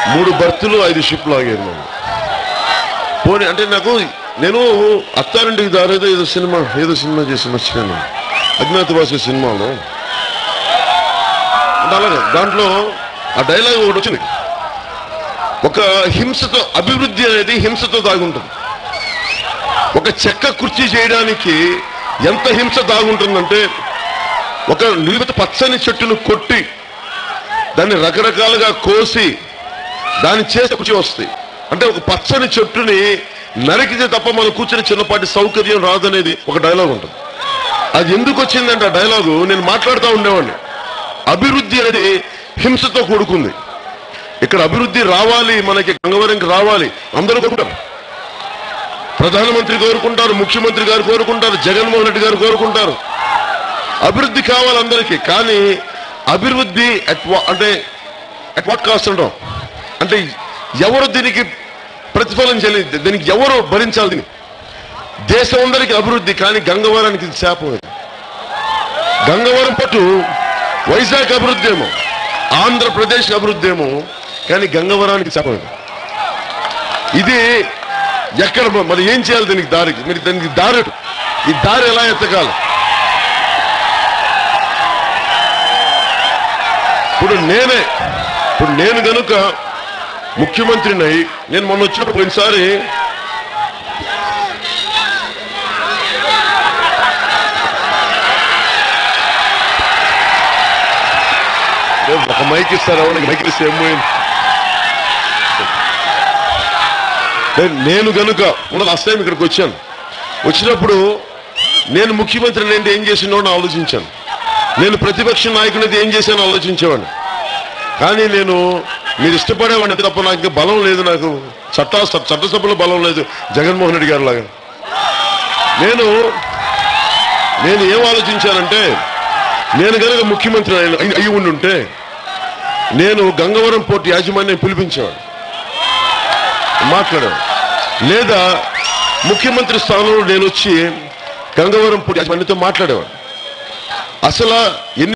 మూడు బర్తులు ఐదు షిప్లు ఆగారు నేను పోనీ అంటే నాకు నేను అత్తారింటికి దారేదో ఏదో సినిమా ఏదో సినిమా చేసి మర్చిపోయాను అజ్ఞాతవాసి సినిమాలో అంటే అలాగే దాంట్లో ఆ డైలాగ్ ఒకటి వచ్చింది ఒక హింసతో అభివృద్ధి అనేది హింసతో దాగుంటుంది ఒక చెక్క కుర్చీ చేయడానికి ఎంత హింస దాగుంటుందంటే ఒక నిలువెత్త పచ్చని చెట్టును కొట్టి దాన్ని రకరకాలుగా కోసి దాన్ని చేస్తే కుర్చీ వస్తాయి అంటే ఒక పచ్చని చెట్టుని నరికితే తప్ప మనం కూర్చొని చిన్నపాటి సౌకర్యం రాదనేది ఒక డైలాగ్ ఉంటుంది అది ఎందుకు వచ్చిందంటే ఆ డైలాగు నేను మాట్లాడుతూ ఉండేవాడిని అభివృద్ధి అనేది హింసతో కూడుకుంది ఇక్కడ అభివృద్ధి రావాలి మనకి గంగవరంకి రావాలి అందరూ కోరుకుంటారు ప్రధానమంత్రి కోరుకుంటారు ముఖ్యమంత్రి గారు కోరుకుంటారు జగన్మోహన్ రెడ్డి గారు కోరుకుంటారు అభివృద్ధి కావాలి అందరికీ కానీ అభివృద్ధి at wha- అంటే అట్ వాట్ కాస్ట్ అంటాం అంటే ఎవరు దీనికి ప్రతిఫలం చెల్లి దీనికి ఎవరు భరించాలి దీన్ని దేశం అందరికీ అభివృద్ధి కానీ గంగవరానికి ఇది శాపం ఇది గంగవరం పట్టు వైజాగ్ అభివృద్ధి ఏమో ఆంధ్రప్రదేశ్ అభివృద్ధి ఏమో కానీ గంగవరానికి శాపం ఇది ఇది ఎక్కడ మ- మరి ఏం చేయాలి దీనికి దారికి మీరు దానికి దారి ఎటు? ఈ దారి ఎలా ఎత్తకాలి ఇప్పుడు నేనే ఇప్పుడు నేను గనుక ముఖ్యమంత్రిని అయి నేను మొన్న వచ్చినప్పుడు పోయినసారి ఏ, ఒక మైక్ ఇస్తారు ఎవరికి మైక్ ఇస్తే ఏం పోయింది ఏ, నేను గనుక ఉన్న లాస్ట్ టైం ఇక్కడికి వచ్చాను వచ్చినప్పుడు నేను ముఖ్యమంత్రిని ఏంటి ఏం చేసినో అని ఆలోచించాను నేను ప్రతిపక్ష నాయకునిది ఏం చేశానో ఆలోచించేవాడిని కానీ నేను మీరు ఇష్టపడేవాడిని తప్ప నాకు ఇంకా బలం లేదు నాకు చట్ట చట్టసభలో బలం లేదు జగన్మోహన్ రెడ్డి గారి లాగా నేను నేను ఏం ఆలోచించానంటే నేను కనుక ముఖ్యమంత్రి అయిన- అయి అయి ఉండి ఉంటే నేను గంగవరం పోర్టు యాజమాన్యం పిలిపించేవాడు మాట్లాడాడు లేదా ముఖ్యమంత్రి స్థానంలో నేను వచ్చి గంగవరం పోర్టు యాజమాన్యంతో మాట్లాడేవాడు అసలు ఎన్ని